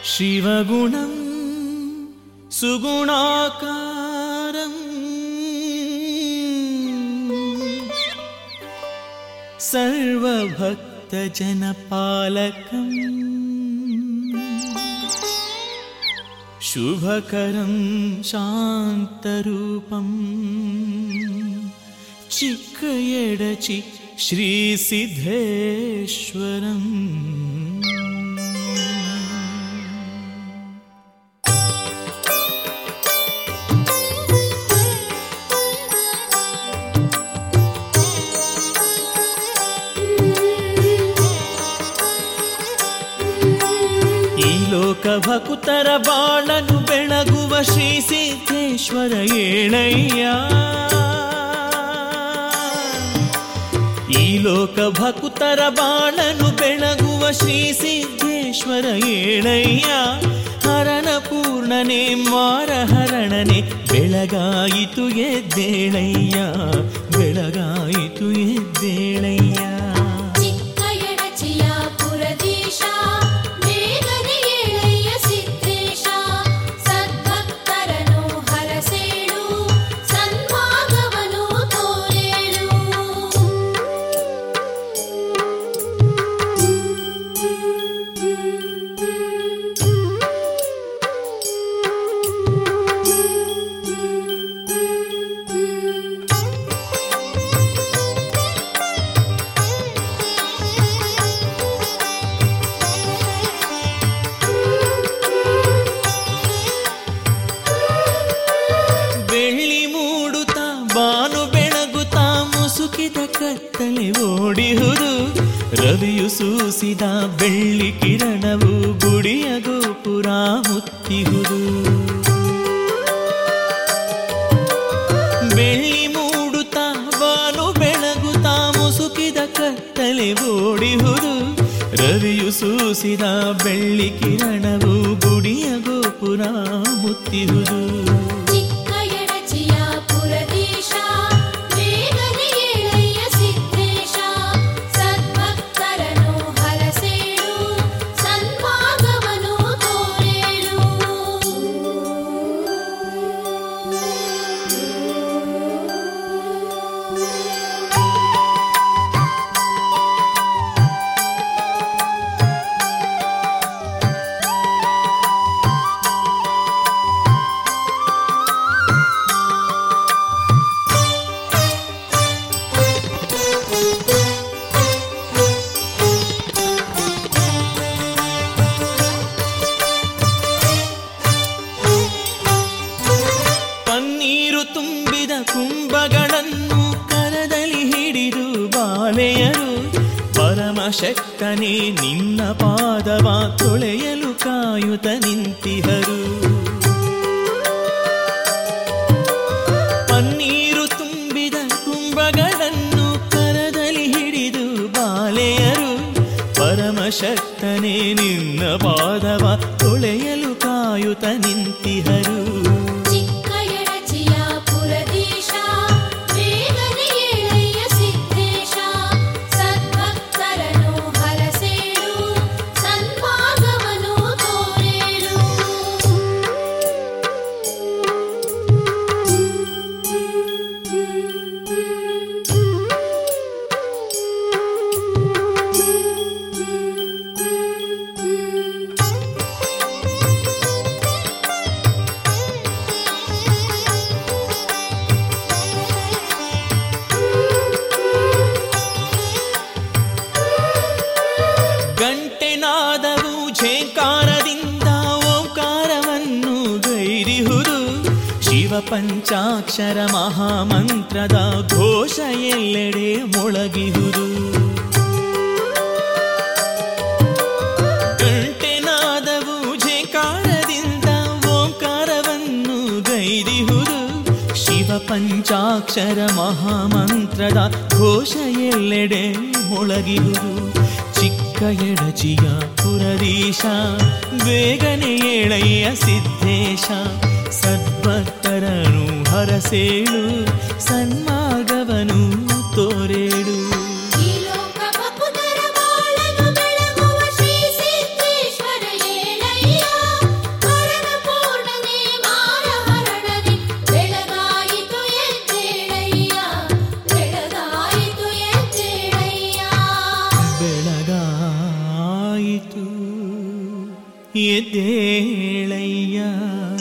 शिवगुणं सुगुणाकारम् सर्वभक्तजनपालकम् शुभकरं शान्तरूपम् चिक्कयडचि श्रीसिद्धेश्वरम् ಈ ಲೋಕ ಭಕುತರ ಬಾಳನು ಬೆಳಗುವ ಶ್ರೀ ಸಿದ್ದೇಶ್ವರ ಏಳಯ್ಯ ಈ ಲೋಕ ಭಕುತರ ಬಾಳನು ಬೆಳಗುವ ಶ್ರೀ ಸಿದ್ದೇಶ್ವರ ಏಳಯ್ಯ ಹರನ ಪೂರ್ಣನೆ ಮಾರಹರಣನೆ ಬೆಳಗಾಯಿತು ಎದ್ದೇಳಯ್ಯ ಬೆಳಗಾಯಿತು ಎದ್ದೇಳಯ್ಯ ಚಿಕ್ಕಯಡಚಿಯ ಪುರದೀಶ ಬೇಗನೆ ಏಳಯ್ಯ ಸಿದ್ದೇಶ ಸದ್ಭಕ್ತರನು ಹರಸೇಳು ಸನ್ಮಾರ್ಗವನು ತೋರೇಳು ಬೆಳ್ಳಿ ಮೂಡುತ್ತಾ ಬಾನು ಬೆಳಗುತ್ತಾ ಮುಸುಕಿದ ಕತ್ತಲೆ ಓಡಿಹುದು ರವಿಯು ಸೂಸಿದ ಬೆಳ್ಳಿ ಕಿರಣವು ಗುಡಿಯ ಗೋಪುರ ಮುತ್ತಿಹುದು ಬೆಳ್ಳಿ ಮೂಡುತ್ತಾ ಬಾನು ಬೆಳಗುತ್ತಾ ಮುಸುಕಿದ ಕತ್ತಲೆ ಓಡಿಹುದು ರವಿಯು ಸೂಸಿದ ಬೆಳ್ಳಿ ಕಿರಣವು ಗುಡಿಯ ಗೋಪುರ ಮುತ್ತಿಹುದು ಚಿಕ್ಕಯಡಚಿಯ ಪುರದೀಶ ಬೇಗನೆ ಏಳಯ್ಯ ಸಿದ್ದೇಶ ಸದ್ಭಕ್ತರನು ಹರಸೇಳು ಸನ್ಮಾರ್ಗವನು ತೋರೇಳು ಪನ್ನೀರು ತುಂಬಿದ ಕುಂಭಗಳನ್ನು ಕರದಲ್ಲಿ ಹಿಡಿದು ಬಾಲೆಯರು ಪರಮಶಕ್ತನೇ ನಿನ್ನ ಪಾದವ ತೊಳೆಯಲು ಕಾಯುತ್ತ ನಿಂತಿಹರು ಪನ್ನೀರು ತುಂಬಿದ ಕುಂಭಗಳನ್ನು ಕರದಲ್ಲಿ ಹಿಡಿದು ಬಾಲೆಯರು ಪರಮಶಕ್ತನೇ ನಿನ್ನ ಪಾದವ ತೊಳೆಯಲು ಕಾಯುತ್ತ ನಿಂತಿಹರು ಚಿಕ್ಕಯಡಚಿಯ ಪುರದೀಶ ಬೇಗನೆ ಏಳಯ್ಯ ಸಿದ್ದೇಶ ಸದ್ಭಕ್ತರನು ಹರಸೇಳು ಸನ್ಮಾರ್ಗವನು ತೋರೇಳು ಗಂಟೆನಾದವು ಝೇಂಕಾರದಿಂದ ಓಂಕಾರವನ್ನು ಗೈರಿಹುದು ಶಿವ ಪಂಚಾಕ್ಷರ ಮಹಾಮಂತ್ರದ ಘೋಷ ಎಲ್ಲೆಡೆ ಮೊಳಗಿಹುದು ಗಂಟೆನಾದವು ಝೇಂಕಾರದಿಂದ ಓಂಕಾರವನ್ನು ಗೈರಿಹುದು ಶಿವ ಪಂಚಾಕ್ಷರ ಮಹಾಮಂತ್ರದ ಘೋಷ ಎಲ್ಲೆಡೆ ಮೊಳಗಿಹುದು ಚಿಕ್ಕ ಎಡಚಿಯ ಪುರದೀಶ ಬೇಗನೆ ಏಳಯ್ಯ ಸಿದ್ದೇಶ ಸದ್ಭಕ್ತರನು ಹರಸೇಳು ಸನ್ಮಾರ್ಗವನು ತೋರೇಳು ಈ ಲೋಕ ಬಕುದರ ಬಾಳನು ಬೆಳಗುವ ಶ್ರೀ ಸಿದ್ದೇಶ್ವರ ಏಳಯ್ಯ ಎದ್ದೇಳಯ್ಯ